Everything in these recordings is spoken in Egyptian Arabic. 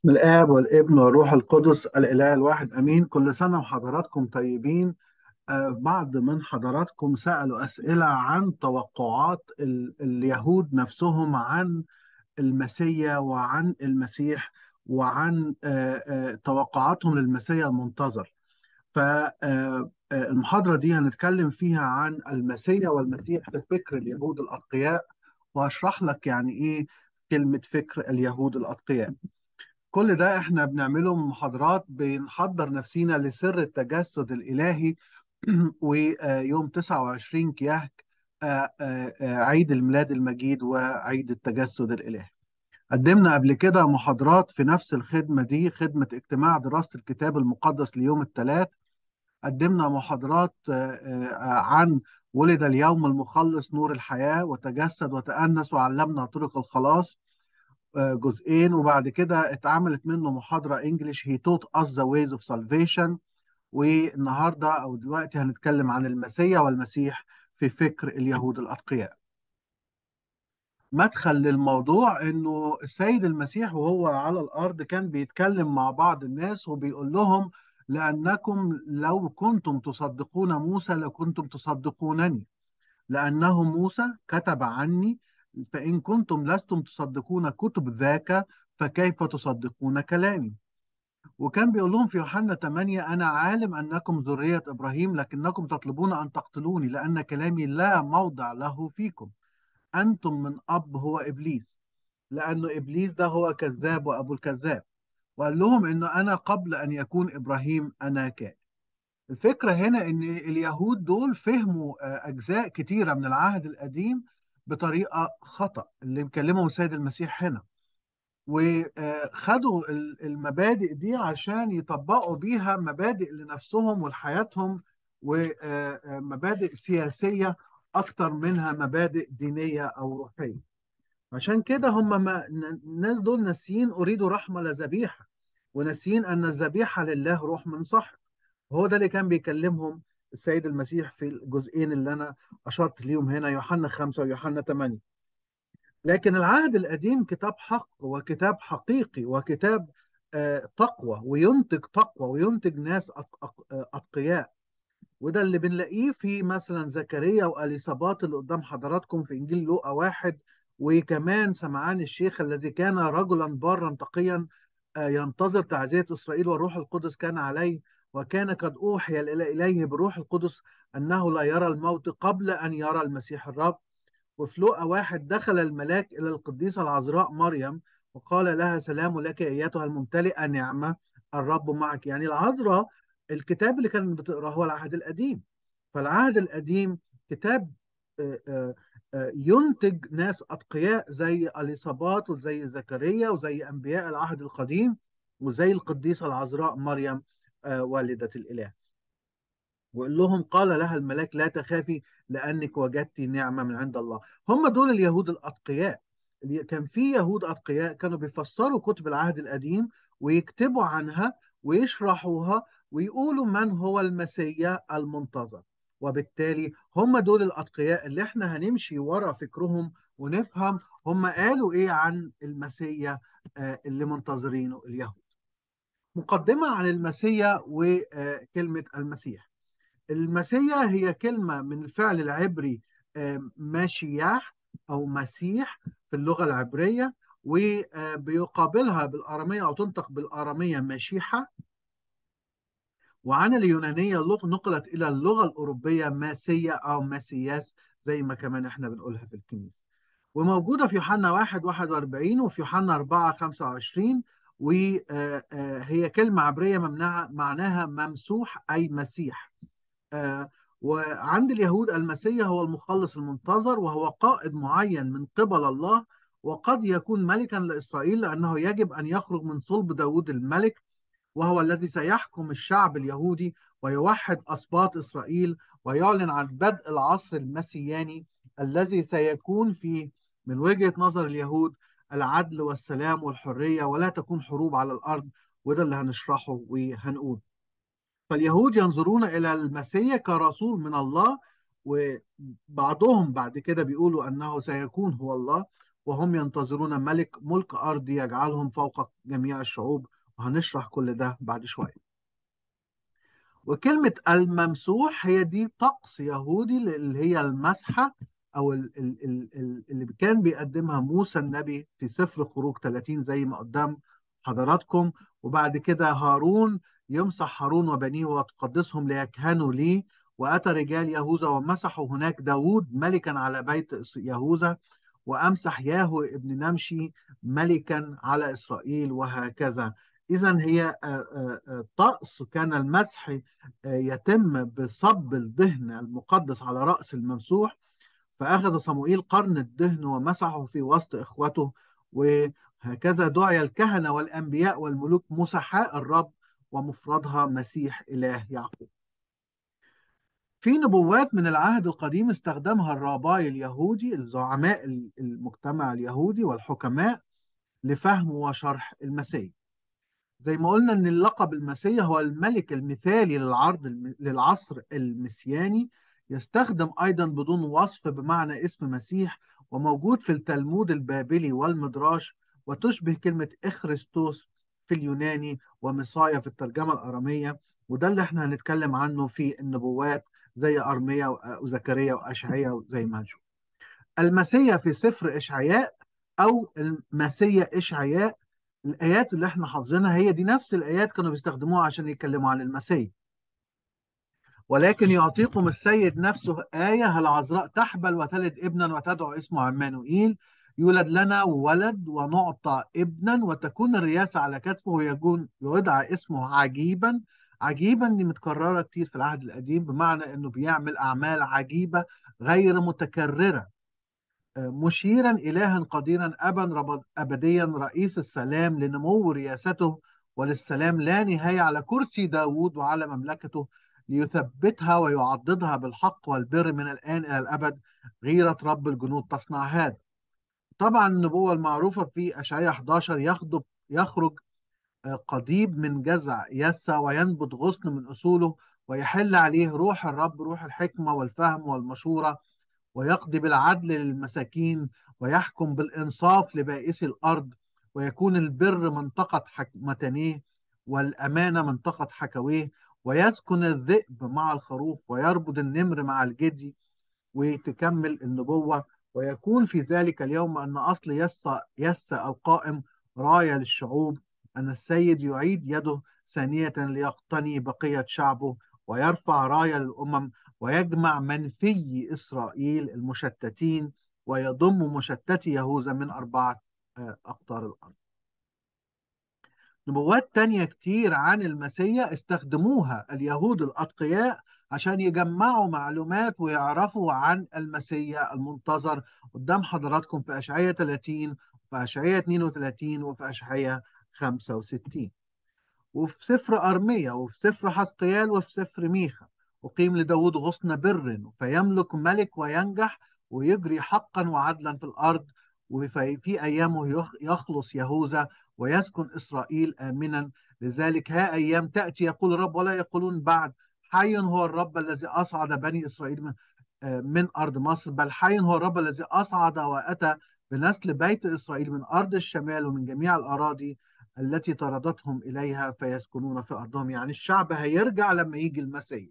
باسم الآب والابن والروح القدس الإله الواحد أمين كل سنة وحضراتكم طيبين آه، بعض من حضراتكم سألوا أسئلة عن توقعات ال- اليهود نفسهم عن المسيا وعن المسيح وعن آه، آه، توقعاتهم للمسيا المنتظر فالمحاضرة دي هنتكلم فيها عن المسيا والمسيح في فكر اليهود الأتقياء وهشرح لك يعني إيه كلمة فكر اليهود الأتقياء كل ده احنا بنعمله محاضرات بنحضر نفسينا لسر التجسد الإلهي ويوم 29 كيهك آه، آه، آه، عيد الميلاد المجيد وعيد التجسد الإلهي قدمنا قبل كده محاضرات في نفس الخدمة دي خدمة اجتماع دراسة الكتاب المقدس ليوم الثلاث قدمنا محاضرات آه، آه، عن ولد اليوم المخلص نور الحياة وتجسد وتأنس وعلمنا طرق الخلاص آه، جزئين وبعد كده اتعملت منه محاضرة انجليش هي توت us the ways of salvation والنهاردة او دلوقتي هنتكلم عن المسيح والمسيح في فكر اليهود الأتقياء مدخل للموضوع انه السيد المسيح وهو على الارض كان بيتكلم مع بعض الناس وبيقول لهم لانكم لو كنتم تصدقون موسى لكنتم تصدقونني لانه موسى كتب عني فان كنتم لستم تصدقون كتب ذاك فكيف تصدقون كلامي وكان بيقول لهم في يوحنا 8 انا عالم انكم ذريه ابراهيم لكنكم تطلبون ان تقتلوني لان كلامي لا موضع له فيكم أنتم من أب هو إبليس لأنه إبليس ده هو كذاب وأبو الكذاب وقال لهم إنه أنا قبل أن يكون إبراهيم أنا كان الفكرة هنا إن اليهود دول فهموا آه، أجزاء كتيرة من العهد القديم بطريقة خطأ اللي بيكلمهم السيد المسيح هنا وخدوا ال- المبادئ دي عشان يطبقوا بيها مبادئ لنفسهم ولحياتهم ومبادئ سياسية أكتر منها مبادئ دينية أو روحية عشان كده هم ما الناس دول ناسيين أريد رحمة لذبيحة وناسيين أن الذبيحة لله روح من صح هو ده اللي كان بيكلمهم السيد المسيح في الجزئين اللي أنا أشرت ليهم هنا يوحنا خمسة ويوحنا 8 لكن العهد القديم كتاب حق وكتاب حقيقي وكتاب آه، تقوى وينتج تقوى وينتج ناس أت- أت- آه، أتقياء وده اللي بنلاقيه في مثلا زكريا واليصابات اللي قدام حضراتكم في انجيل لوقا واحد وكمان سمعان الشيخ الذي كان رجلا بارا تقيا آه، ينتظر تعزية إسرائيل والروح القدس كان عليه وكان قد أوحي إلى- إليه بالروح القدس أنه لا يرى الموت قبل أن يرى المسيح الرب وفي لوقا واحد دخل الملاك إلى القديسة العذراء مريم وقال لها سلام لك أيتها الممتلئة نعمة الرب معك يعني العذراء الكتاب اللي كانت بتقراه هو العهد القديم فالعهد القديم كتاب آه، آه، آه، ينتج ناس أتقياء زي اليصابات وزي زكريا وزي أنبياء العهد القديم وزي القديسة العذراء مريم آه، والدة الإله وقال لهم قال لها الملاك لا تخافي لأنك وجدت نعمة من عند الله هم دول اليهود الأتقياء اللي كان في يهود أتقياء كانوا بيفسروا كتب العهد القديم ويكتبوا عنها ويشرحوها ويقولوا من هو المسيا المنتظر وبالتالي هم دول الأتقياء اللي احنا هنمشي ورا فكرهم ونفهم هم قالوا ايه عن المسيا آه، اللي منتظرينه اليهود مقدمة عن المسيا وكلمة المسيح المسيا هي كلمة من الفعل العبري آه، ماشياح أو مسيح في اللغة العبرية وبيقابلها بالآرامية أو تنطق بالآرامية مشيحة وعن اليونانية اللغة نقلت إلى اللغة الأوروبية ماسية أو ماسياس زي ما كمان إحنا بنقولها في الكنيسة وموجودة في يوحنا 1 41 وفي يوحنا 4 25 وهي كلمة عبرية ممنوعة معناها ممسوح أي مسيح آه، وعند اليهود المسيح هو المخلص المنتظر وهو قائد معين من قبل الله وقد يكون ملكا لإسرائيل لأنه يجب أن يخرج من صلب داود الملك وهو الذي سيحكم الشعب اليهودي ويوحد أسباط إسرائيل ويعلن عن بدء العصر المسياني الذي سيكون فيه من وجهة نظر اليهود العدل والسلام والحرية ولا تكون حروب على الأرض وده اللي هنشرحه وهنقول فاليهود ينظرون إلى المسيح كرسول من الله وبعضهم بعد كده بيقولوا أنه سيكون هو الله وهم ينتظرون ملك ملك أرضي يجعلهم فوق جميع الشعوب وهنشرح كل ده بعد شوية وكلمة الممسوح هي دي طقس يهودي اللي هي المسحة أو اللي كان بيقدمها موسى النبي في سفر خروج 30 زي ما قدام حضراتكم وبعد كده هارون يمسح هارون وبنيه وتقدسهم ليكهنوا لي وأتى رجال يهوذا ومسحوا هناك داود ملكا على بيت يهوذا وأمسح ياهو ابن نمشي ملكا على إسرائيل وهكذا إذا هي طقس كان المسح يتم بصب الدهن المقدس على رأس الممسوح فأخذ صموئيل قرن الدهن ومسحه في وسط إخوته وهكذا دعي الكهنة والأنبياء والملوك مسحاء الرب ومفردها مسيح إله يعقوب في نبوات من العهد القديم استخدمها الراباي اليهودي الزعماء المجتمع اليهودي والحكماء لفهم وشرح المسيح زي ما قلنا ان اللقب المسيح هو الملك المثالي للعرض للعصر المسياني يستخدم ايضا بدون وصف بمعنى اسم مسيح وموجود في التلمود البابلي والمدراش وتشبه كلمة إخريستوس في اليوناني ومصايا في الترجمة الأرامية وده اللي احنا هنتكلم عنه في النبوات زي أرميا وزكريا وأشعيا زي ما هنشوف المسيا في سفر إشعياء أو المسيا إشعياء الآيات اللي احنا حافظينها هي دي نفس الآيات كانوا بيستخدموها عشان يتكلموا عن المسيح ولكن يعطيكم السيد نفسه آية هل عذراء تحبل وتلد ابنا وتدعو اسمه عمانوئيل يولد لنا ولد ونعطى ابنا وتكون الرياسة على كتفه ويكون يدعى اسمه عجيبا عجيبا دي متكررة كتير في العهد القديم بمعنى انه بيعمل اعمال عجيبة غير متكررة مشيرا إلها قديرا أبا أبديا رئيس السلام لنمو رياسته وللسلام لا نهاية على كرسي داود وعلى مملكته ليثبتها ويعضدها بالحق والبر من الآن إلى الأبد غيرة رب الجنود تصنع هذا طبعا النبوة المعروفة في أشعياء 11 يخضب يخرج قضيب من جزع يسى وينبت غصن من أصوله ويحل عليه روح الرب روح الحكمة والفهم والمشورة ويقضي بالعدل للمساكين ويحكم بالإنصاف لبائسي الأرض ويكون البر منطقة متنيه والأمانة منطقة حكويه ويسكن الذئب مع الخروف ويربط النمر مع الجدي وتكمل النبوة ويكون في ذلك اليوم أن أصل يسى يسى القائم راية للشعوب أن السيد يعيد يده ثانية ليقتني بقية شعبه ويرفع راية للأمم ويجمع منفي إسرائيل المشتتين ويضم مشتتي يهوذا من أربعة أقطار الأرض نبوات تانية كتير عن المسيا استخدموها اليهود الأتقياء عشان يجمعوا معلومات ويعرفوا عن المسيا المنتظر قدام حضراتكم في أشعية 30 وفي أشعية 32 وفي أشعية 65 وفي سفر أرمية وفي سفر حسقيال وفي سفر ميخا أقيم لداود غصن بر فيملك ملك وينجح ويجري حقا وعدلا في الأرض وفي أيامه يخلص يهوذا ويسكن إسرائيل آمنا لذلك ها أيام تأتي يقول الرب ولا يقولون بعد حي هو الرب الذي أصعد بني إسرائيل من, من أرض مصر بل حي هو الرب الذي أصعد وأتى بنسل بيت إسرائيل من أرض الشمال ومن جميع الأراضي التي طردتهم إليها فيسكنون في أرضهم يعني الشعب هيرجع لما يجي المسيح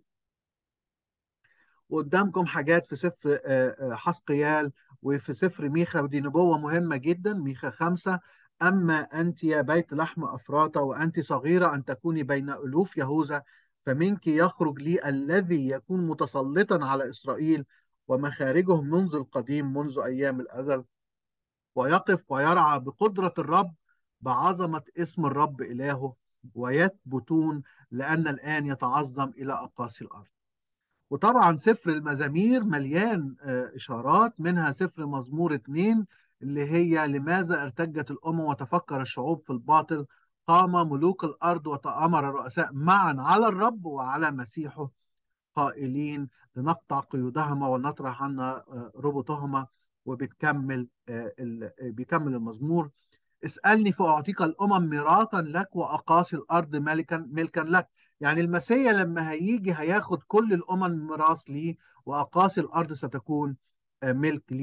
وقدامكم حاجات في سفر حسقيال وفي سفر ميخا ودي نبوة مهمة جدا ميخا خمسة أما أنت يا بيت لحم أفراطة وأنت صغيرة أن تكوني بين ألوف يهوذا فمنك يخرج لي الذي يكون متسلطا على إسرائيل ومخارجه منذ القديم منذ أيام الأزل ويقف ويرعى بقدرة الرب بعظمة اسم الرب إلهه ويثبتون لأن الآن يتعظم إلى أقاصي الأرض وطبعا سفر المزامير مليان إشارات منها سفر مزمور اتنين اللي هي لماذا ارتجت الأمم وتفكر الشعوب في الباطل قام ملوك الأرض وتآمر الرؤساء معا على الرب وعلى مسيحه قائلين لنقطع قيودهما ونطرح عنا ربطهما وبتكمل بيكمل المزمور اسألني فأعطيك الأمم ميراثا لك وأقاصي الأرض ملكا ملكا لك يعني المسيح لما هيجي هياخد كل الأمم ميراث ليه وأقاصي الأرض ستكون ملك ليه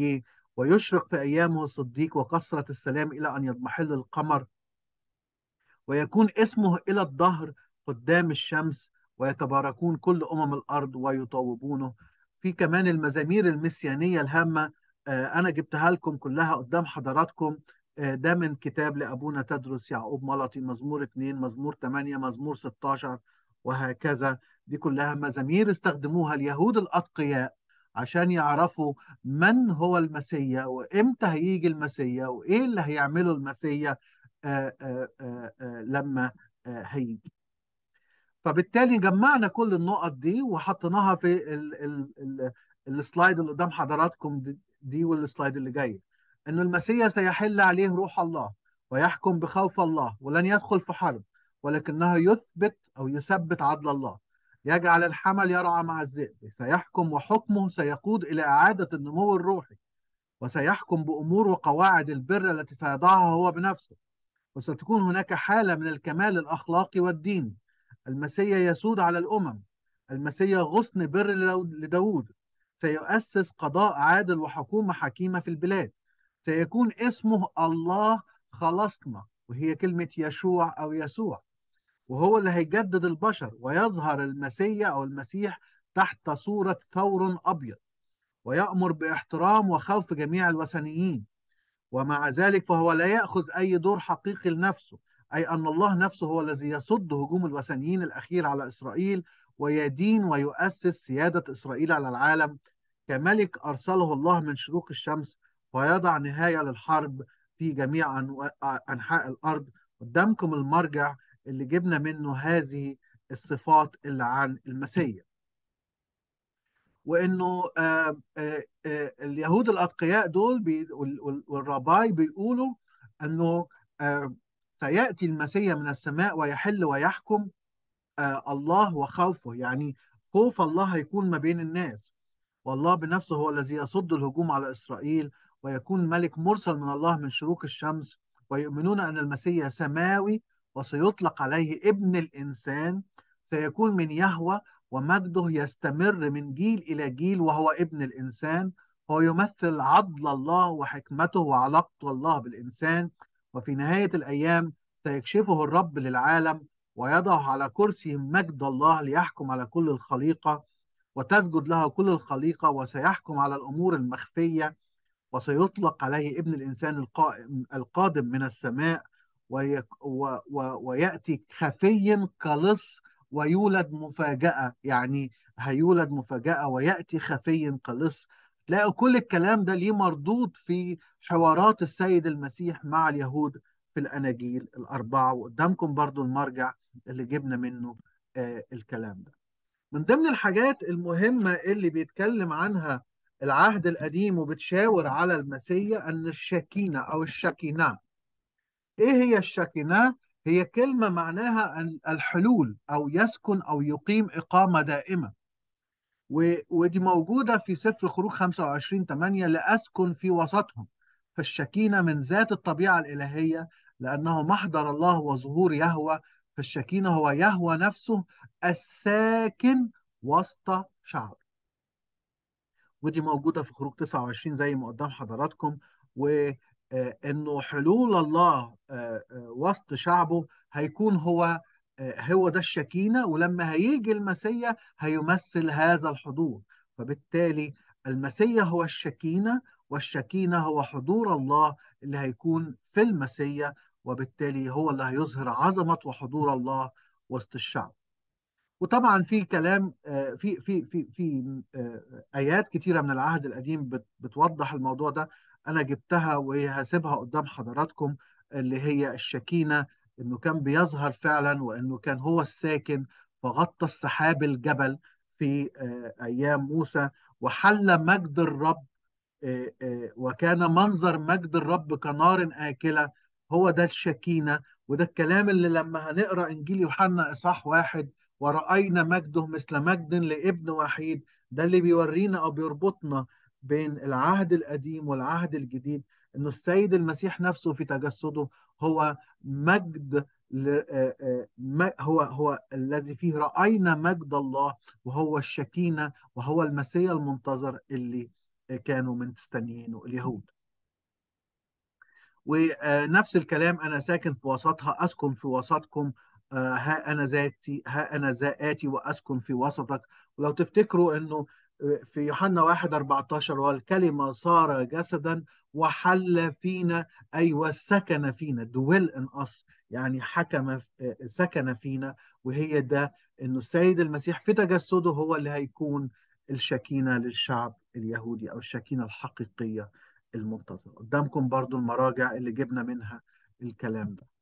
ويشرق في أيامه الصديق وكثرة السلام إلى أن يضمحل القمر ويكون اسمه إلى الدهر قدام الشمس ويتباركون كل أمم الأرض ويطوبونه في كمان المزامير المسيانية الهامة آه، أنا جبتها لكم كلها قدام حضراتكم آه، ده من كتاب لأبونا تدرس يعقوب ملطي مزمور 2 مزمور 8 مزمور 16 وهكذا دي كلها مزامير استخدموها اليهود الأتقياء عشان يعرفوا من هو المسيا وإمتى هيجي المسيا وإيه اللي هيعمله المسيا آه، آه، آه، لما هيجي فبالتالي جمعنا كل النقط دي وحطيناها في ال ال ال السلايد اللي قدام حضراتكم دي, دي والسلايد اللي جاي ان المسيح سيحل عليه روح الله ويحكم بخوف الله ولن يدخل في حرب ولكنه يثبت او يثبت عدل الله يجعل الحمل يرعى مع الذئب سيحكم وحكمه سيقود الى اعاده النمو الروحي وسيحكم بامور وقواعد البر التي سيضعها هو بنفسه وستكون هناك حالة من الكمال الأخلاقي والديني المسيح يسود على الأمم المسيح غصن بر لداود سيؤسس قضاء عادل وحكومة حكيمة في البلاد سيكون اسمه الله خلصنا وهي كلمة يشوع أو يسوع وهو اللي هيجدد البشر ويظهر المسيح أو المسيح تحت صورة ثور أبيض ويأمر باحترام وخوف جميع الوثنيين ومع ذلك فهو لا يأخذ أي دور حقيقي لنفسه أي أن الله نفسه هو الذي يصد هجوم الوثنيين الأخير على إسرائيل ويدين ويؤسس سيادة إسرائيل على العالم كملك أرسله الله من شروق الشمس ويضع نهاية للحرب في جميع أنحاء الأرض قدامكم المرجع اللي جبنا منه هذه الصفات اللي عن المسيح وانه آه، آه، آه، اليهود الاتقياء دول بي والرباي بيقولوا انه سياتي المسيح من السماء ويحل ويحكم الله وخوفه يعني خوف الله هيكون ما بين الناس والله بنفسه هو الذي يصد الهجوم على اسرائيل ويكون ملك مرسل من الله من شروق الشمس ويؤمنون ان المسيح سماوي وسيطلق عليه ابن الانسان سيكون من يهوى ومجده يستمر من جيل إلى جيل وهو ابن الإنسان هو يمثل عدل الله وحكمته وعلاقة الله بالإنسان وفي نهاية الأيام سيكشفه الرب للعالم ويضع على كرسي مجد الله ليحكم على كل الخليقة وتسجد له كل الخليقة وسيحكم على الأمور المخفية وسيطلق عليه ابن الإنسان القائم القادم من السماء ويك و و ويأتي خفي كلص ويولد مفاجأة يعني هيولد مفاجأة ويأتي خفي قلص تلاقوا كل الكلام ده ليه مردود في حوارات السيد المسيح مع اليهود في الأناجيل الأربعة وقدامكم برضو المرجع اللي جبنا منه آه الكلام ده من ضمن الحاجات المهمة اللي بيتكلم عنها العهد القديم وبتشاور على المسيح أن الشكينة أو الشكينة إيه هي الشكينة؟ هي كلمة معناها الحلول أو يسكن أو يقيم إقامة دائمة ودي موجودة في سفر خروج 25 8 لأسكن في وسطهم فالشكينة من ذات الطبيعة الإلهية لأنه محضر الله وظهور يهوى فالشكينة هو يهوى نفسه الساكن وسط شعب ودي موجودة في خروج 29 زي ما قدام حضراتكم و آه، انه حلول الله آه، آه، وسط شعبه هيكون هو هو ده الشكينه ولما هيجي المسيا هيمثل هذا الحضور فبالتالي المسيا هو الشكينه والشكينه هو حضور الله اللي هيكون في المسيا وبالتالي هو اللي هيظهر عظمه وحضور الله وسط الشعب وطبعا في كلام في في في في ايات كثيره من العهد القديم بتوضح الموضوع ده انا جبتها وهسيبها قدام حضراتكم اللي هي الشكينه انه كان بيظهر فعلا وانه كان هو الساكن فغطى السحاب الجبل في آه، ايام موسى وحل مجد الرب آه، آه، وكان منظر مجد الرب كنار آكلة هو ده الشكينة وده الكلام اللي لما هنقرأ إنجيل يوحنا إصحاح واحد ورأينا مجده مثل مجد لابن وحيد ده اللي بيورينا أو بيربطنا بين العهد القديم والعهد الجديد انه السيد المسيح نفسه في تجسده هو مجد آه، آه، هو هو الذي فيه راينا مجد الله وهو الشكينه وهو المسيا المنتظر اللي كانوا مستنيينه اليهود ونفس الكلام أنا ساكن في وسطها أسكن في وسطكم آه، ها أنا ذاتي ها أنا ذا آتي وأسكن في وسطك ولو تفتكروا أنه في يوحنا 1 14 والكلمة صار جسدا وحل فينا أي وسكن فينا دويل ان us يعني حكم سكن فينا وهي ده أنه السيد المسيح في تجسده هو اللي هيكون الشكينة للشعب اليهودي أو الشكينة الحقيقية المنتظرة قدامكم برضو المراجع اللي جبنا منها الكلام ده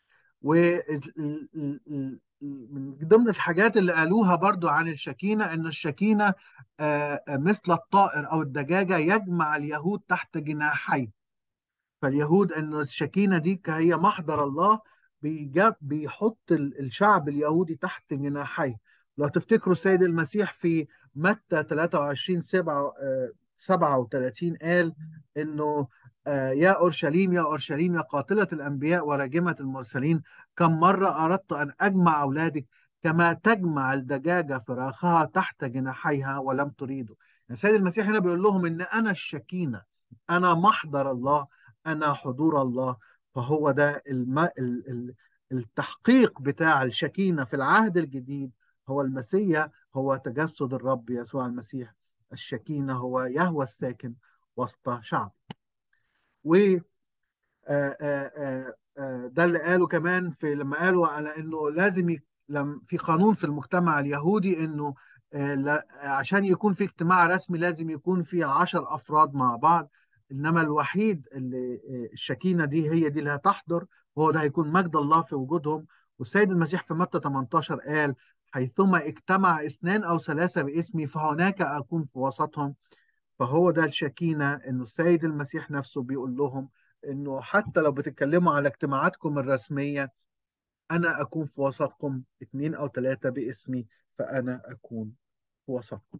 ومن ضمن الحاجات اللي قالوها برضو عن الشكينة ان الشكينة آه، مثل الطائر او الدجاجة يجمع اليهود تحت جناحيه فاليهود ان الشكينة دي هي محضر الله بيحط الشعب اليهودي تحت جناحيه لو تفتكروا السيد المسيح في متى 23 7 37 قال انه آه، يا اورشليم يا اورشليم يا قاتله الانبياء وراجمه المرسلين كم مره اردت ان اجمع اولادك كما تجمع الدجاجه فراخها تحت جناحيها ولم تريدوا يعني السيد المسيح هنا بيقول لهم ان انا الشكينه انا محضر الله انا حضور الله فهو ده الم... التحقيق بتاع الشكينه في العهد الجديد هو المسيح هو تجسد الرب يسوع المسيح الشكينة هو يهوى الساكن وسط شعب و آه، آه، آه، ده اللي قاله كمان في لما قالوا على انه لازم ي... لم في قانون في المجتمع اليهودي انه عشان يكون في اجتماع رسمي لازم يكون في عشر افراد مع بعض انما الوحيد اللي الشكينه دي هي دي اللي هتحضر وهو ده هيكون مجد الله في وجودهم والسيد المسيح في متى 18 قال حيثما اجتمع اثنان أو ثلاثة باسمي فهناك أكون في وسطهم فهو ده الشكينة إنه السيد المسيح نفسه بيقول لهم إنه حتى لو بتتكلموا على اجتماعاتكم الرسمية أنا أكون في وسطكم اثنين أو ثلاثة باسمي فأنا أكون في وسطكم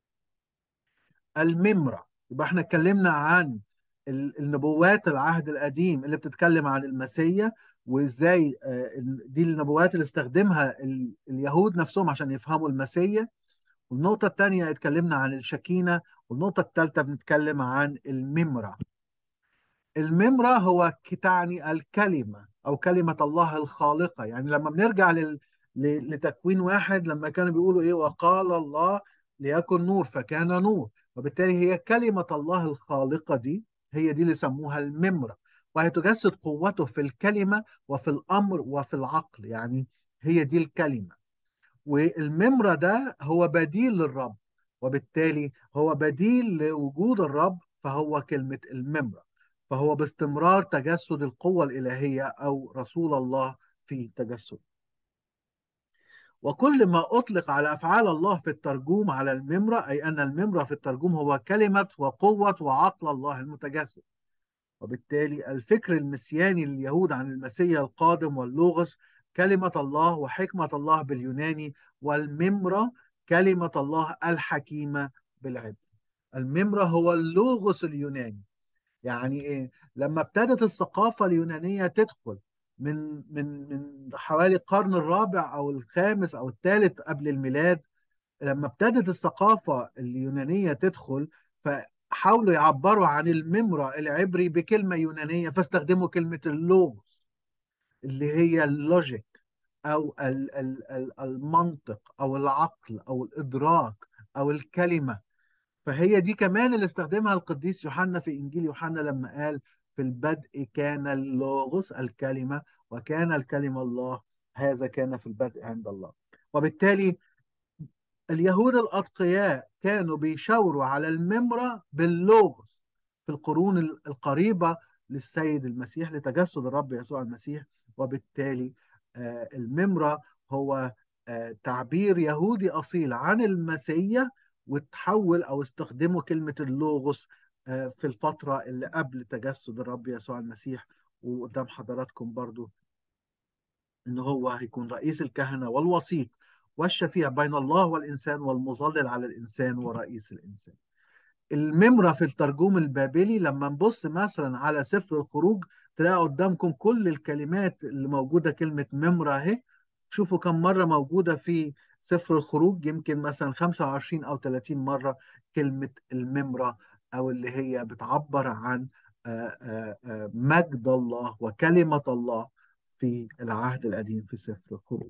الممرة يبقى احنا اتكلمنا عن النبوات العهد القديم اللي بتتكلم عن المسيا وازاي آه، دي النبوات اللي استخدمها اليهود نفسهم عشان يفهموا المسيا والنقطة الثانية اتكلمنا عن الشكينة والنقطة الثالثة بنتكلم عن الممرة الممرة هو تعني الكلمة أو كلمة الله الخالقة يعني لما بنرجع لل... لتكوين واحد لما كانوا بيقولوا إيه وقال الله ليكن نور فكان نور وبالتالي هي كلمة الله الخالقة دي هي دي اللي سموها الممرة وهتجسد قوته في الكلمة وفي الأمر وفي العقل يعني هي دي الكلمة والممرة ده هو بديل للرب وبالتالي هو بديل لوجود الرب فهو كلمة الممرة فهو باستمرار تجسد القوة الإلهية أو رسول الله في تجسد وكل ما أطلق على أفعال الله في الترجوم على الممرة أي أن الممرة في الترجوم هو كلمة وقوة وعقل الله المتجسد وبالتالي الفكر المسياني لليهود عن المسيح القادم واللوغس كلمة الله وحكمة الله باليوناني والممرة كلمة الله الحكيمة بالعبري الممرة هو اللوغوس اليوناني يعني ايه لما ابتدت الثقافة اليونانية تدخل من من من حوالي القرن الرابع او الخامس او الثالث قبل الميلاد لما ابتدت الثقافة اليونانية تدخل فحاولوا يعبروا عن الممرة العبري بكلمة يونانية فاستخدموا كلمة اللوغوس اللي هي اللوجيك أو المنطق أو العقل أو الإدراك أو الكلمة فهي دي كمان اللي استخدمها القديس يوحنا في إنجيل يوحنا لما قال في البدء كان اللوغوس الكلمة وكان الكلمة الله هذا كان في البدء عند الله وبالتالي اليهود الأتقياء كانوا بيشاوروا على الممرة باللوغوس في القرون القريبة للسيد المسيح لتجسد الرب يسوع المسيح وبالتالي آه، الممرة هو آه، تعبير يهودي أصيل عن المسيح وتحول أو استخدموا كلمة اللوغوس آه، في الفترة اللي قبل تجسد الرب يسوع المسيح وقدام حضراتكم برضو إن هو هيكون رئيس الكهنة والوسيط والشفيع بين الله والإنسان والمظلل على الإنسان ورئيس الإنسان الممرة في الترجمة البابلي لما نبص مثلا على سفر الخروج تلاقوا قدامكم كل الكلمات اللي موجودة كلمة ممرة اهي شوفوا كم مرة موجودة في سفر الخروج يمكن مثلا 25 أو 30 مرة كلمة الممرة أو اللي هي بتعبر عن مجد الله وكلمة الله في العهد القديم في سفر الخروج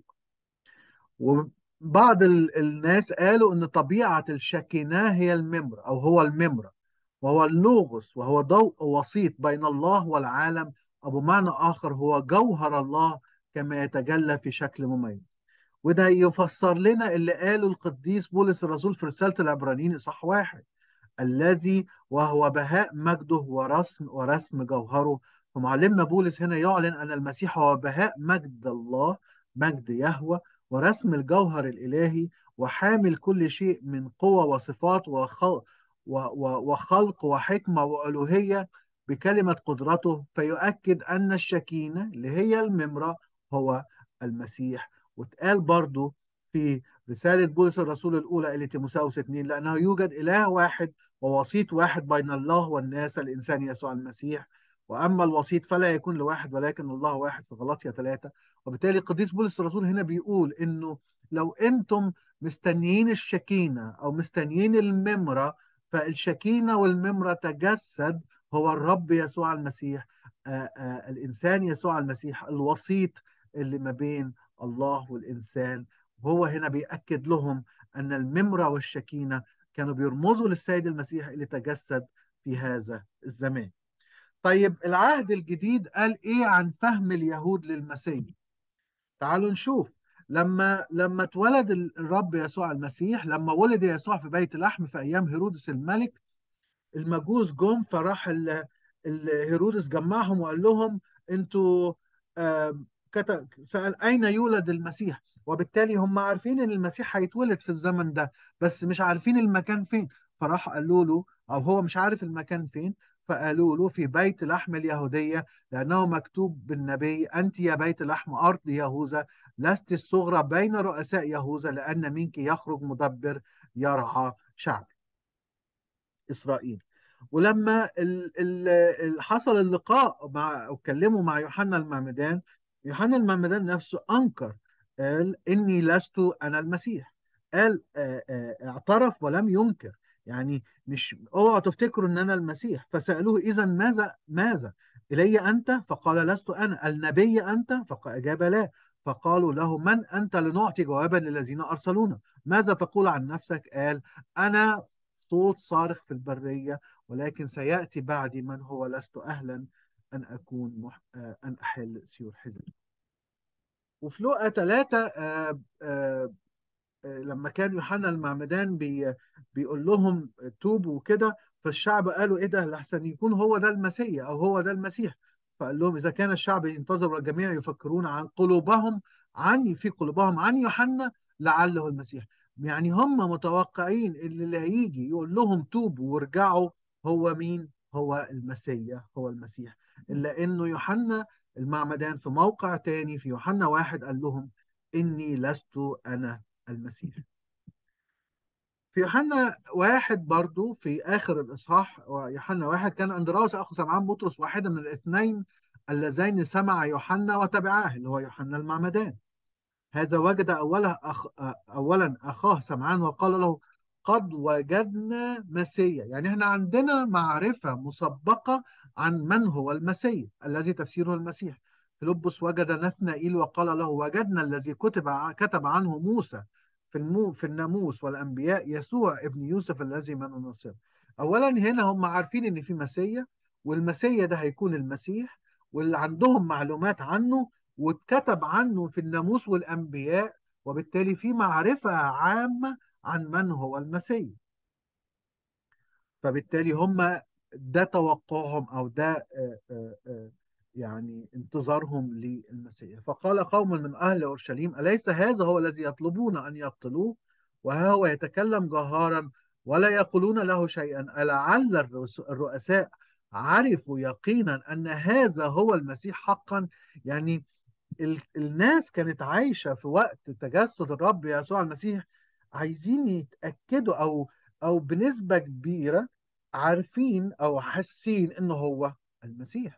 وبعض الناس قالوا ان طبيعة الشكيناه هي الممر او هو الممر وهو اللوغوس وهو ضوء وسيط بين الله والعالم او بمعنى اخر هو جوهر الله كما يتجلى في شكل مميز وده يفسر لنا اللي قاله القديس بولس الرسول في رسالة العبرانيين إصحاح واحد الذي وهو بهاء مجده ورسم ورسم جوهره فمعلمنا بولس هنا يعلن أن المسيح هو بهاء مجد الله مجد يهوى ورسم الجوهر الإلهي وحامل كل شيء من قوة وصفات وخلق, وخلق وحكمة وألوهية بكلمة قدرته فيؤكد أن الشكينة اللي هي الممرة هو المسيح واتقال برضو في رسالة بولس الرسول الأولى إلى تيموساوس 2 لأنه يوجد إله واحد ووسيط واحد بين الله والناس الإنسان يسوع المسيح وأما الوسيط فلا يكون لواحد ولكن الله واحد في غلطية ثلاثة وبالتالي القديس بولس الرسول هنا بيقول إنه لو أنتم مستنيين الشكينة أو مستنيين الممرة فالشكينة والممرة تجسد هو الرب يسوع المسيح آآ آآ الإنسان يسوع المسيح الوسيط اللي ما بين الله والإنسان وهو هنا بيأكد لهم أن الممرة والشكينة كانوا بيرمزوا للسيد المسيح اللي تجسد في هذا الزمان طيب العهد الجديد قال إيه عن فهم اليهود للمسيح تعالوا نشوف لما لما اتولد الرب يسوع المسيح لما ولد يسوع في بيت لحم في ايام هيرودس الملك المجوس جم فراح هيرودس جمعهم وقال لهم انتوا سأل أين يولد المسيح وبالتالي هم عارفين ان المسيح هيتولد في الزمن ده بس مش عارفين المكان فين فراح قالوا له او هو مش عارف المكان فين فقالوا له في بيت لحم اليهودية لأنه مكتوب بالنبي أنت يا بيت لحم أرض يهوذا لست الصغرى بين رؤساء يهوذا لأن منك يخرج مدبر يرعى شعب إسرائيل ولما ال ال حصل اللقاء مع اتكلموا مع يوحنا المعمدان يوحنا المعمدان نفسه أنكر قال إني لست أنا المسيح قال اعترف ولم ينكر يعني مش اوعوا تفتكروا ان انا المسيح فسالوه اذا ماذا ماذا الي انت فقال لست انا النبي انت فاجاب لا فقالوا له من انت لنعطي جوابا للذين ارسلونا ماذا تقول عن نفسك قال انا صوت صارخ في البريه ولكن سياتي بعدي من هو لست اهلا ان اكون مح... ان احل سيور حزن وفي لقا ثلاثة آه آه لما كان يوحنا المعمدان بي بيقول لهم توبوا وكده فالشعب قالوا ايه ده لحسن يكون هو ده المسيح او هو ده المسيح فقال لهم اذا كان الشعب ينتظر والجميع يفكرون عن قلوبهم عن في قلوبهم عن يوحنا لعله المسيح يعني هم متوقعين ان اللي هيجي يقول لهم توبوا وارجعوا هو مين هو المسيح هو المسيح الا انه يوحنا المعمدان في موقع تاني في يوحنا واحد قال لهم إني لست أنا المسيح في يوحنا واحد برضو في آخر الإصحاح يوحنا واحد كان أندراوس أخو سمعان بطرس واحدا من الاثنين اللذين سمع يوحنا وتبعاه اللي هو يوحنا المعمدان هذا وجد أوله أخ أولا أخاه سمعان وقال له قد وجدنا مسيا يعني احنا عندنا معرفة مسبقة عن من هو المسيح الذي تفسيره المسيح فيلبس وجد نثنائيل وقال له وجدنا الذي كتب كتب عنه موسى في المو في الناموس والانبياء يسوع ابن يوسف الذي من النصر اولا هنا هم عارفين ان في مسيا والمسيا ده هيكون المسيح واللي عندهم معلومات عنه واتكتب عنه في الناموس والانبياء وبالتالي في معرفه عامه عن من هو المسيح فبالتالي هم ده توقعهم او ده يعني انتظارهم للمسيح فقال قوم من اهل اورشليم اليس هذا هو الذي يطلبون ان يقتلوه وها هو يتكلم جهارا ولا يقولون له شيئا ألعل الرؤساء عرفوا يقينا ان هذا هو المسيح حقا يعني الناس كانت عايشه في وقت تجسد الرب يسوع المسيح عايزين يتاكدوا او او بنسبه كبيره عارفين او حاسين انه هو المسيح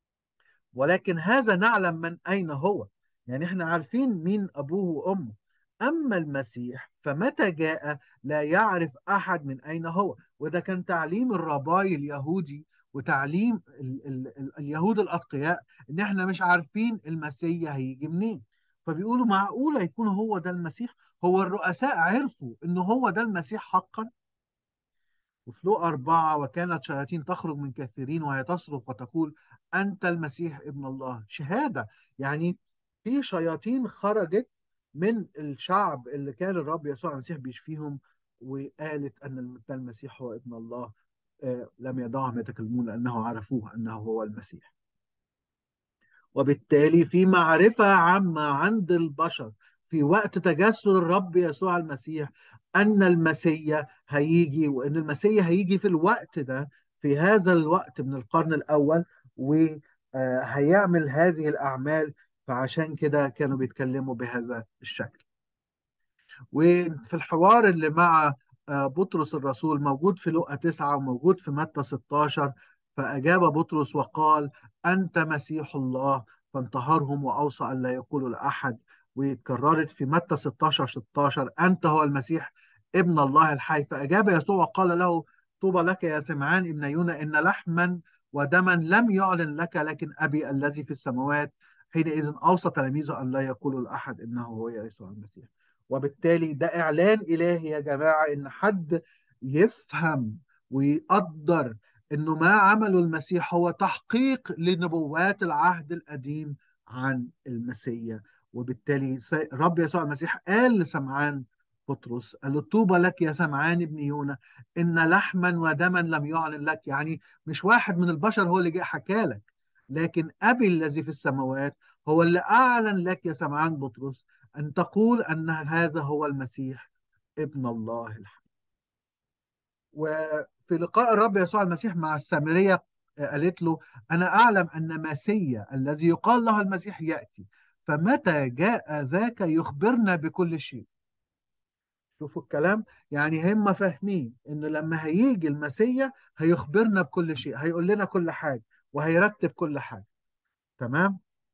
ولكن هذا نعلم من اين هو يعني احنا عارفين مين ابوه وامه أما المسيح فمتى جاء لا يعرف أحد من أين هو وده كان تعليم الرباي اليهودي وتعليم ال ال ال اليهود الأتقياء إن إحنا مش عارفين المسيح هيجي منين فبيقولوا معقولة يكون هو ده المسيح هو الرؤساء عرفوا إن هو ده المسيح حقا وفي لوقا أربعة وكانت شياطين تخرج من كثيرين وهي تصرخ وتقول أنت المسيح ابن الله شهادة يعني في شياطين خرجت من الشعب اللي كان الرب يسوع المسيح بيشفيهم وقالت أن ده المسيح هو ابن الله آه لم يدعهم يتكلمون لأنه عرفوه أنه هو المسيح وبالتالي في معرفة عامة عند البشر في وقت تجسد الرب يسوع المسيح أن المسيح هيجي وأن المسيح هيجي في الوقت ده في هذا الوقت من القرن الأول وهيعمل هذه الأعمال فعشان كده كانوا بيتكلموا بهذا الشكل وفي الحوار اللي مع بطرس الرسول موجود في لقا 9 وموجود في متى 16 فأجاب بطرس وقال أنت مسيح الله فانتهرهم وأوصى أن لا يقولوا لأحد واتكررت في متى 16 16 أنت هو المسيح ابن الله الحي فأجاب يسوع وقال له طوبى لك يا سمعان ابن يونا إن لحما ودما لم يعلن لك لكن أبي الذي في السماوات حينئذ أوصى تلاميذه أن لا يقولوا لأحد إنه هو يسوع المسيح وبالتالي ده إعلان إلهي يا جماعة إن حد يفهم ويقدر إنه ما عمله المسيح هو تحقيق لنبوات العهد القديم عن المسيح وبالتالي رب يسوع المسيح قال لسمعان بطرس قال له طوبى لك يا سمعان ابن يونا إن لحما ودما لم يعلن لك يعني مش واحد من البشر هو اللي جه حكى لك لكن أبي الذي في السماوات هو اللي أعلن لك يا سمعان بطرس أن تقول أن هذا هو المسيح ابن الله الحي وفي لقاء الرب يسوع المسيح مع السامرية قالت له أنا أعلم أن مسيا الذي يقال له المسيح يأتي فمتى جاء ذاك يخبرنا بكل شيء شوفوا الكلام يعني هم فاهمين ان لما هيجي المسيح هيخبرنا بكل شيء هيقول لنا كل حاجة وهيرتب كل حاجة تمام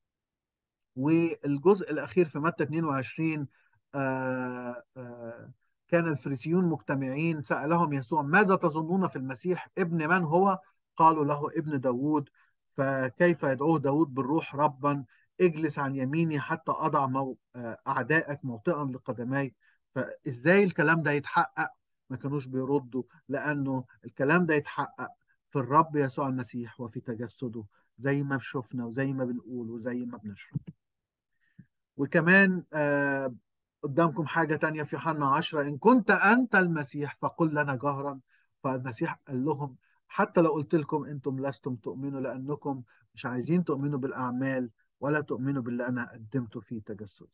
والجزء الأخير في متى 22 آآ آآ كان الفريسيون مجتمعين سألهم يسوع ماذا تظنون في المسيح ابن من هو قالوا له ابن داود فكيف يدعوه داود بالروح ربا اجلس عن يميني حتى أضع مو... أعدائك موطئا لقدمي فإزاي الكلام ده يتحقق ما كانوش بيردوا لأنه الكلام ده يتحقق في الرب يسوع المسيح وفي تجسده زي ما شفنا وزي ما بنقول وزي ما بنشرح وكمان آه قدامكم حاجة تانية في يوحنا 10 إن كنت أنت المسيح فقل لنا جهرا فالمسيح قال لهم حتى لو قلت لكم أنتم لستم تؤمنوا لأنكم مش عايزين تؤمنوا بالأعمال ولا تؤمنوا باللي أنا قدمته في تجسدي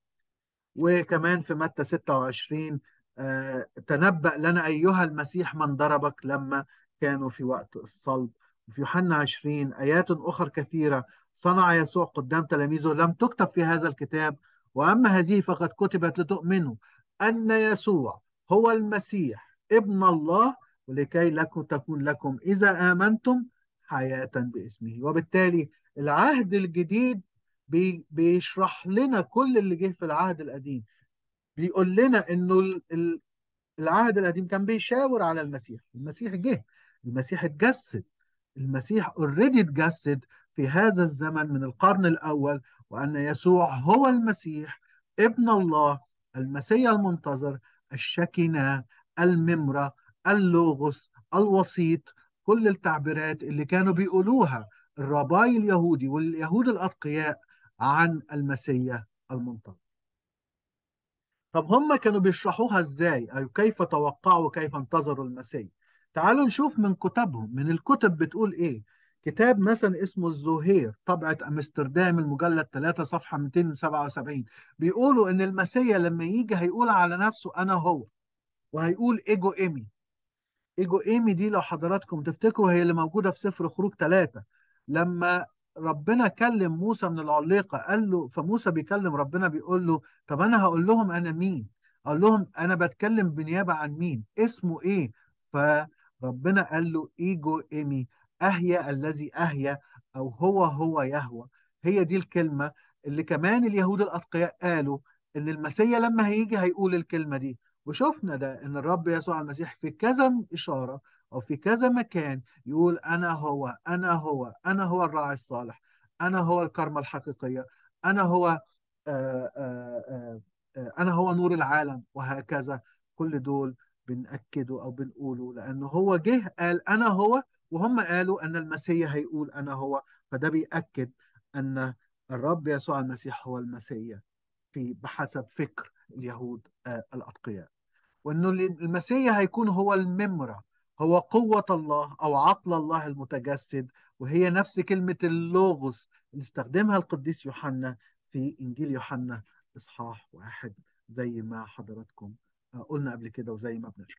وكمان في متى 26 آه تنبأ لنا أيها المسيح من ضربك لما كانوا في وقت الصلب وفي يوحنا 20 آيات أخرى كثيرة صنع يسوع قدام تلاميذه لم تكتب في هذا الكتاب وأما هذه فقد كتبت لتؤمنوا أن يسوع هو المسيح ابن الله ولكي لكم تكون لكم إذا آمنتم حياة باسمه وبالتالي العهد الجديد بي بيشرح لنا كل اللي جه في العهد القديم بيقول لنا انه العهد القديم كان بيشاور على المسيح المسيح جه المسيح اتجسد المسيح اوريدي اتجسد في هذا الزمن من القرن الاول وان يسوع هو المسيح ابن الله المسيح المنتظر الشكنة الممرة اللوغوس الوسيط كل التعبيرات اللي كانوا بيقولوها الرباي اليهودي واليهود الأتقياء عن المسيح المنتظر طب هم كانوا بيشرحوها ازاي أو كيف توقعوا وكيف انتظروا المسيح تعالوا نشوف من كتبهم من الكتب بتقول ايه كتاب مثلا اسمه الزهير طبعة امستردام المجلد 3 صفحة 277 بيقولوا ان المسيح لما يجي هيقول على نفسه انا هو وهيقول ايجو ايمي ايجو ايمي دي لو حضراتكم تفتكروا هي اللي موجودة في سفر خروج ثلاثة لما ربنا كلم موسى من العليقة قال له فموسى بيكلم ربنا بيقول له طب انا هقول لهم انا مين قال لهم انا بتكلم بنيابة عن مين اسمه ايه فربنا قال له ايجو ايمي اهيا الذي اهيا او هو هو يهوى هي دي الكلمة اللي كمان اليهود الاتقياء قالوا ان المسيا لما هيجي هيقول الكلمه دي وشفنا ده ان الرب يسوع المسيح في كذا اشاره او في كذا مكان يقول انا هو انا هو انا هو الراعي الصالح انا هو الكرمه الحقيقيه انا هو آآ آآ آآ انا هو نور العالم وهكذا كل دول بنأكده او بنقوله لانه هو جه قال انا هو وهم قالوا ان المسيح هيقول انا هو فده بيأكد ان الرب يسوع المسيح هو المسيح في بحسب فكر اليهود آه الأتقياء وأنه المسيح هيكون هو الممرة هو قوة الله أو عقل الله المتجسد وهي نفس كلمة اللوغوس اللي استخدمها القديس يوحنا في إنجيل يوحنا إصحاح واحد زي ما حضراتكم آه قلنا قبل كده وزي ما بنشرح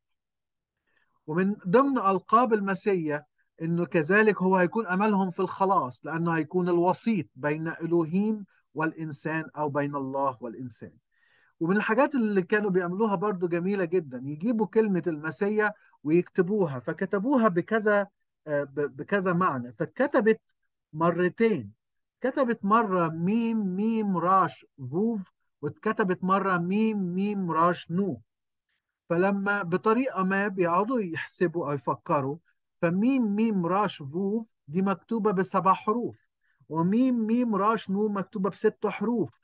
ومن ضمن ألقاب المسيح انه كذلك هو هيكون املهم في الخلاص لانه هيكون الوسيط بين الوهيم والانسان او بين الله والانسان ومن الحاجات اللي كانوا بيعملوها برضو جميلة جدا يجيبوا كلمة المسيا ويكتبوها فكتبوها بكذا بكذا معنى فاتكتبت مرتين كتبت مرة ميم ميم راش فوف واتكتبت مرة ميم ميم راش نو فلما بطريقة ما بيقعدوا يحسبوا أو يفكروا فميم ميم راش فوف دي مكتوبة بسبع حروف وميم ميم راش نو مكتوبة بست حروف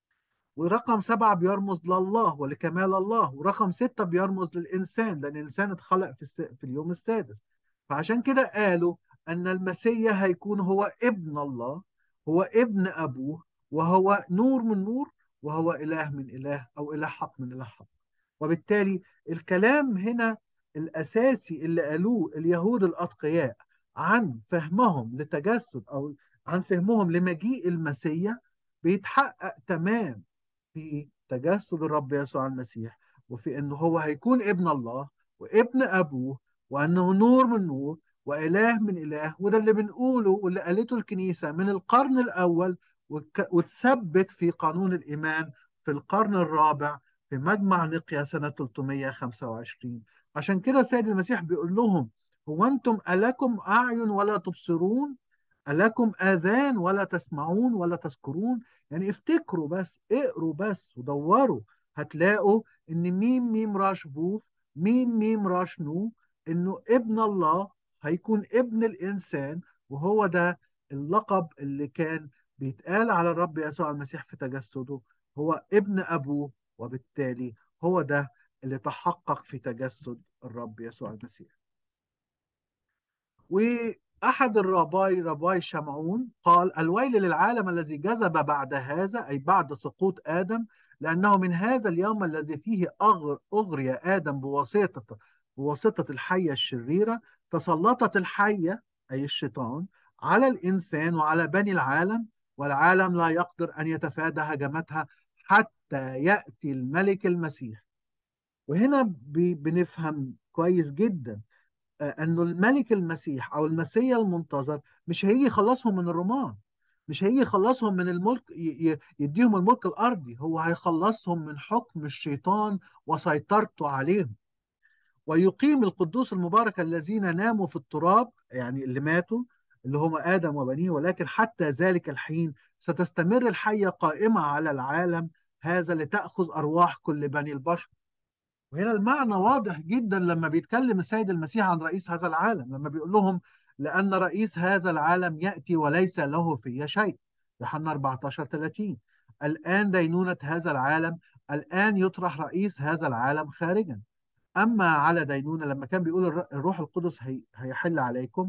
ورقم سبعة بيرمز لله ولكمال الله ورقم ستة بيرمز للإنسان لأن الإنسان اتخلق في, الس... في اليوم السادس فعشان كده قالوا أن المسيح هيكون هو ابن الله هو ابن أبوه وهو نور من نور وهو إله من إله أو إله حق من إله حق وبالتالي الكلام هنا الأساسي اللي قالوه اليهود الأتقياء عن فهمهم لتجسد أو عن فهمهم لمجيء المسيح بيتحقق تمام في تجسد الرب يسوع المسيح وفي أنه هو هيكون ابن الله وابن أبوه وأنه نور من نور وإله من إله وده اللي بنقوله واللي قالته الكنيسة من القرن الأول وتثبت في قانون الإيمان في القرن الرابع في مجمع نقيا سنة 325 عشان كده السيد المسيح بيقول لهم هو أنتم ألكم أعين ولا تبصرون ألكم آذان ولا تسمعون ولا تذكرون يعني افتكروا بس اقروا بس ودوروا هتلاقوا ان ميم ميم راش فوف ميم ميم راش نو انه ابن الله هيكون ابن الانسان وهو ده اللقب اللي كان بيتقال على الرب يسوع المسيح في تجسده هو ابن ابوه وبالتالي هو ده اللي تحقق في تجسد الرب يسوع المسيح وأحد الرباي رباي شمعون قال الويل للعالم الذي جذب بعد هذا أي بعد سقوط آدم لأنه من هذا اليوم الذي فيه أغر أغري آدم بواسطة بواسطة الحية الشريرة تسلطت الحية أي الشيطان على الإنسان وعلى بني العالم والعالم لا يقدر أن يتفادى هجمتها حتى يأتي الملك المسيح وهنا بنفهم كويس جدا انه الملك المسيح او المسيا المنتظر مش هيجي يخلصهم من الرومان مش هيجي يخلصهم من الملك يديهم الملك الارضي هو هيخلصهم من حكم الشيطان وسيطرته عليهم ويقيم القدوس المبارك الذين ناموا في التراب يعني اللي ماتوا اللي هم ادم وبنيه ولكن حتى ذلك الحين ستستمر الحيه قائمه على العالم هذا لتاخذ ارواح كل بني البشر وهنا المعنى واضح جدا لما بيتكلم السيد المسيح عن رئيس هذا العالم لما بيقول لهم لأن رئيس هذا العالم يأتي وليس له في شيء يوحنا 14 30 الآن دينونة هذا العالم الآن يطرح رئيس هذا العالم خارجا أما على دينونة لما كان بيقول الروح القدس هي هيحل عليكم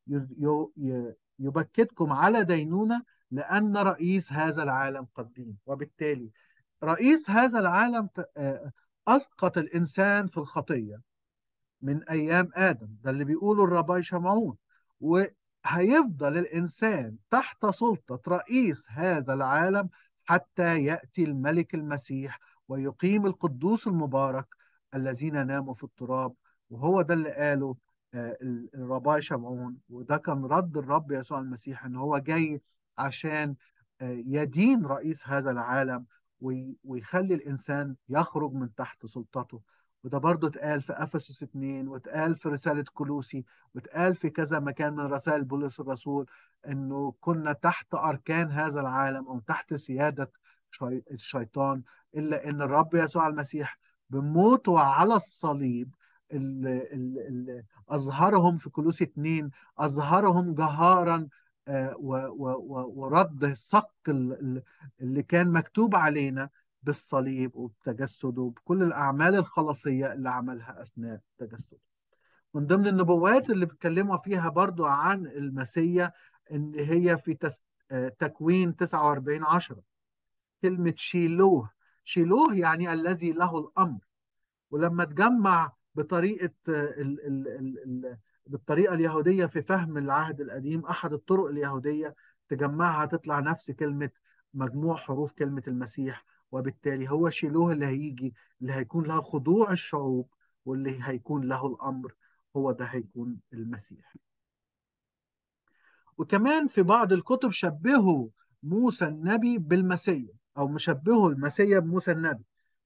يبكتكم على دينونة لأن رئيس هذا العالم قد دين وبالتالي رئيس هذا العالم أسقط الإنسان في الخطية من أيام آدم ده اللي بيقوله الرباي شمعون وهيفضل الإنسان تحت سلطة رئيس هذا العالم حتى يأتي الملك المسيح ويقيم القدوس المبارك الذين ناموا في التراب وهو ده اللي قاله الرباي شمعون وده كان رد الرب يسوع المسيح ان هو جاي عشان يدين رئيس هذا العالم ويخلي الإنسان يخرج من تحت سلطته وده برضه اتقال في أفسس 2 واتقال في رسالة كلوسي واتقال في كذا مكان من رسائل بولس الرسول إنه كنا تحت أركان هذا العالم أو تحت سيادة شي- الشيطان إلا إن الرب يسوع المسيح بموته على الصليب اللي, اللي أظهرهم في كلوس اتنين أظهرهم جهارا آه، و- و- و- ورد الصك ال- اللي كان مكتوب علينا بالصليب وبتجسده وبكل الأعمال الخلاصية اللي عملها أثناء تجسده من ضمن النبوات اللي بيتكلموا فيها برضو عن المسيا ان هي في تس... آه، تكوين 49 10 كلمة شيلوه شيلوه يعني الذي له الأمر ولما تجمع بطريقة آه، ال... ال... ال... ال... بالطريقة اليهودية في فهم العهد القديم أحد الطرق اليهودية تجمعها تطلع نفس كلمة مجموع حروف كلمة المسيح وبالتالي هو شيلوه اللي هيجي اللي هيكون له خضوع الشعوب واللي هيكون له الأمر هو ده هيكون المسيح وكمان في بعض الكتب شبهوا موسى النبي بالمسيح او مشبهوا المسيح بموسى النبي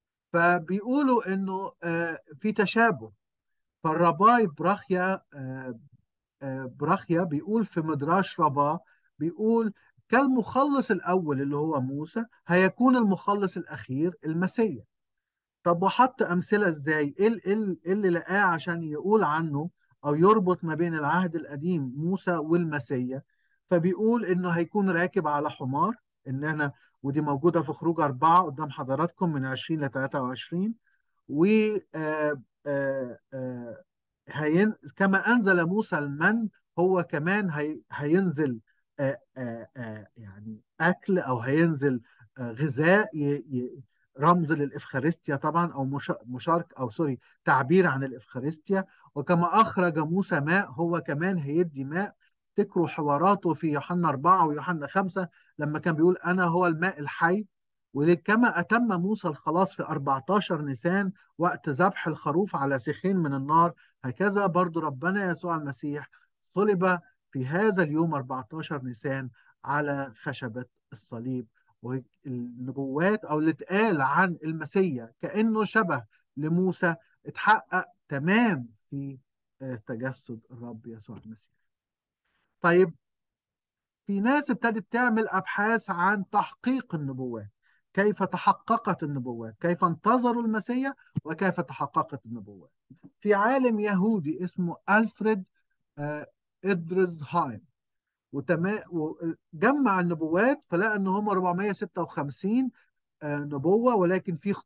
فبيقولوا انه آه، في تشابه فالرباي براخيا آه، آه، براخيا بيقول في مدراش ربا بيقول كالمخلص الاول اللي هو موسى هيكون المخلص الاخير المسيح طب وحط امثله ازاي ايه ال- إيه ال- إيه اللي لقاه عشان يقول عنه او يربط ما بين العهد القديم موسى والمسيا فبيقول انه هيكون راكب على حمار ان انا ودي موجوده في خروج اربعه قدام حضراتكم من 20 ل 23 و آه، آه، آه، هين كما انزل موسى المن هو كمان هي هينزل آه، آه، آه، يعني اكل او هينزل آه، غذاء ي- ي- رمز للإفخارستيا طبعا أو مش- مشارك أو سوري تعبير عن الإفخارستيا وكما أخرج موسى ماء هو كمان هيدي ماء تذكروا حواراته في يوحنا أربعة ويوحنا خمسة لما كان بيقول أنا هو الماء الحي وكما أتم موسى الخلاص في 14 نيسان وقت ذبح الخروف على سيخين من النار هكذا برضو ربنا يسوع المسيح صلب في هذا اليوم 14 نيسان على خشبة الصليب والنبوات او اللي اتقال عن المسيا كانه شبه لموسى اتحقق تمام في آه، تجسد الرب يسوع المسيح. طيب في ناس ابتدت تعمل ابحاث عن تحقيق النبوات كيف تحققت النبوات كيف انتظروا المسيا وكيف تحققت النبوات في عالم يهودي اسمه ألفريد آه، إدرز هايم وتما- وجمع النبوات فلقى ان هم 456 آه، نبوة ولكن في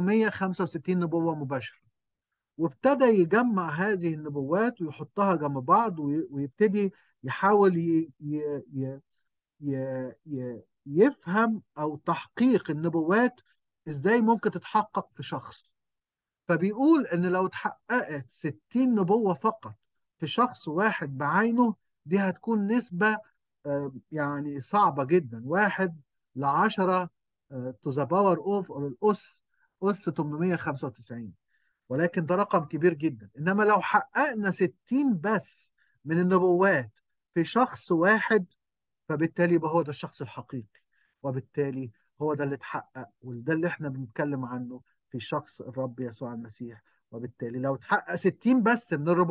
365 نبوة مباشرة وابتدى يجمع هذه النبوات ويحطها جنب بعض وي- ويبتدي يحاول ي... ي... ي... ي... ي... يفهم او تحقيق النبوات ازاي ممكن تتحقق في شخص فبيقول ان لو اتحققت 60 نبوة فقط في شخص واحد بعينه دي هتكون نسبة آه، يعني صعبة جدا واحد لعشرة تو ذا باور اوف او الأس أس 895 ولكن ده رقم كبير جدا إنما لو حققنا 60 بس من النبوات في شخص واحد فبالتالي يبقى هو ده الشخص الحقيقي وبالتالي هو ده اللي اتحقق وده اللي احنا بنتكلم عنه في شخص الرب يسوع المسيح وبالتالي لو اتحقق 60 بس من ال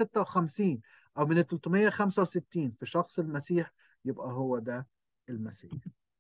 456 او من ال 365 في شخص المسيح يبقى هو ده المسيح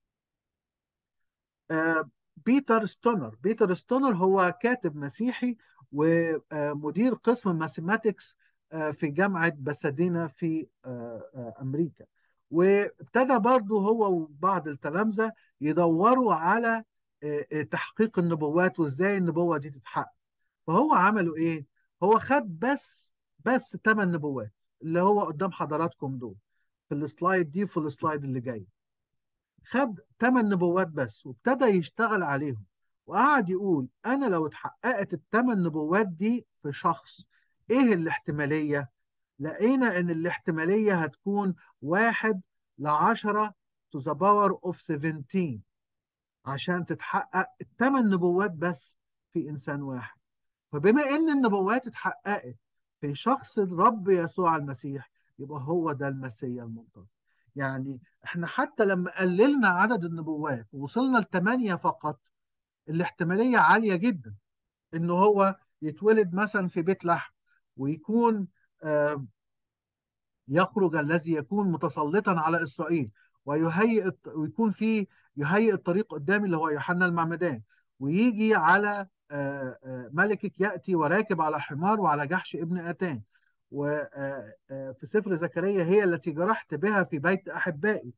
آه، بيتر ستونر بيتر ستونر هو كاتب مسيحي ومدير قسم ماثيماتكس في جامعة باسادينا في آه، آه، أمريكا وابتدى برضه هو وبعض التلامذة يدوروا على آه، آه، تحقيق النبوات وازاي النبوة دي تتحقق فهو عملوا ايه؟ هو خد بس بس ثمان نبوات اللي هو قدام حضراتكم دول في السلايد دي وفي السلايد اللي جاي خد ثمان نبوات بس وابتدى يشتغل عليهم وقعد يقول انا لو اتحققت الثمان نبوات دي في شخص ايه الاحتمالية لقينا ان الاحتمالية هتكون واحد لعشرة to the power of 17 عشان تتحقق الثمان نبوات بس في انسان واحد فبما ان النبوات اتحققت في شخص الرب يسوع المسيح يبقى هو ده المسيا المنتظر يعني احنا حتى لما قللنا عدد النبوات ووصلنا لثمانية فقط الاحتمالية عالية جدا ان هو يتولد مثلا في بيت لحم ويكون آه، يخرج الذي يكون متسلطا على اسرائيل ويهيئ ويكون في يهيئ الطريق قدامي اللي هو يوحنا المعمدان ويجي على آه، آه، ملكك يأتي وراكب على حمار وعلى جحش ابن آتان وفي سفر زكريا هي التي جرحت بها في بيت أحبائي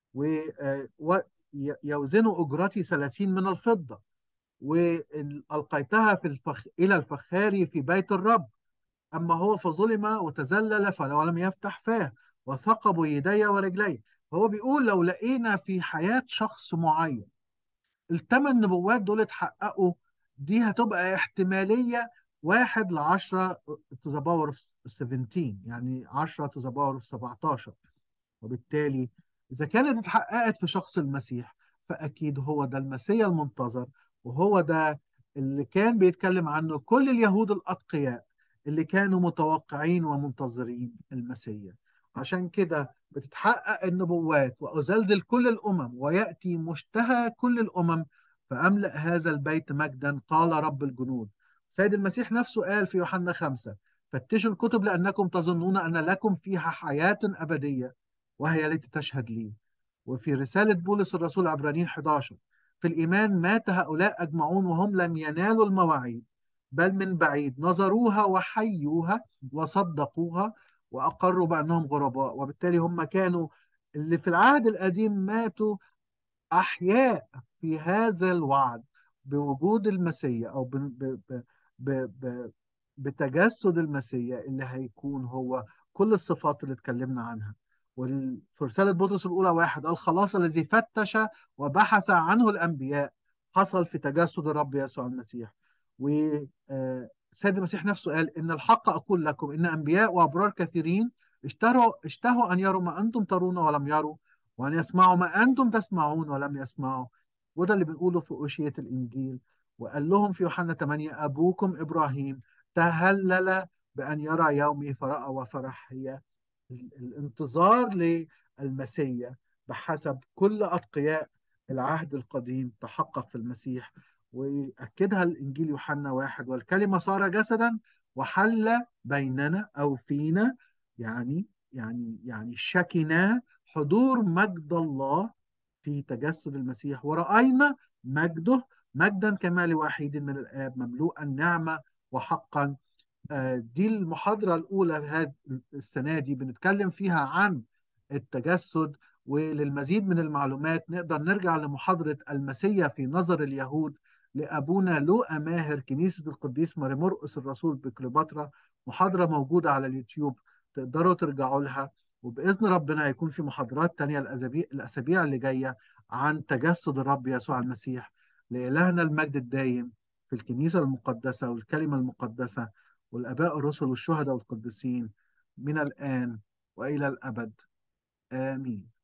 ويوزنوا أجرتي ثلاثين من الفضة وألقيتها في الفخ... إلى الفخار في بيت الرب أما هو فظلم وتذلل ولم يفتح فاه وثقبوا يدي ورجلي هو بيقول لو لقينا في حياة شخص معين الثمان نبوات دول اتحققوا دي هتبقى احتمالية واحد لعشرة to the power of 17 يعني 10 to the power of 17 وبالتالي إذا كانت اتحققت في شخص المسيح فأكيد هو ده المسيح المنتظر وهو ده اللي كان بيتكلم عنه كل اليهود الأتقياء اللي كانوا متوقعين ومنتظرين المسيح عشان كده بتتحقق النبوات وأزلزل كل الأمم ويأتي مشتهى كل الأمم فأملأ هذا البيت مجدا قال رب الجنود سيد المسيح نفسه قال في يوحنا خمسة فتشوا الكتب لأنكم تظنون أن لكم فيها حياة أبدية وهي التي تشهد لي وفي رسالة بولس الرسول عبرانيين 11 في الإيمان مات هؤلاء أجمعون وهم لم ينالوا المواعيد بل من بعيد نظروها وحيوها وصدقوها وأقروا بأنهم غرباء وبالتالي هم كانوا اللي في العهد القديم ماتوا أحياء في هذا الوعد بوجود المسيح أو ب ب ب ب بتجسد المسيح اللي هيكون هو كل الصفات اللي اتكلمنا عنها وفي رسالة بطرس الأولى واحد الخلاص الذي فتش وبحث عنه الأنبياء حصل في تجسد الرب يسوع المسيح وسيد المسيح نفسه قال إن الحق أقول لكم إن أنبياء وأبرار كثيرين اشتروا اشتهوا أن يروا ما أنتم ترون ولم يروا وأن يسمعوا ما أنتم تسمعون ولم يسمعوا وده اللي بنقوله في أوشية الإنجيل وقال لهم في يوحنا 8 أبوكم إبراهيم تهلل بأن يرى يومي فرأى وفرح هي الانتظار للمسيح بحسب كل أتقياء العهد القديم تحقق في المسيح ويأكدها الإنجيل يوحنا واحد والكلمة صار جسدا وحل بيننا أو فينا يعني يعني يعني شكنا حضور مجد الله في تجسد المسيح ورأينا مجده مجدا كما لوحيد من الآب مملوءا نعمة وحقا دي المحاضرة الأولى هذه السنة دي بنتكلم فيها عن التجسد وللمزيد من المعلومات نقدر نرجع لمحاضرة المسيا في نظر اليهود لأبونا لوقا ماهر كنيسة القديس ماري مرقس الرسول بكليوباترا محاضرة موجودة على اليوتيوب تقدروا ترجعوا لها وبإذن ربنا هيكون في محاضرات تانية الأسابيع, الأسابيع اللي جاية عن تجسد الرب يسوع المسيح لإلهنا المجد الدايم في الكنيسة المقدسة والكلمة المقدسة والآباء الرسل والشهداء والقديسين من الآن وإلى الأبد آمين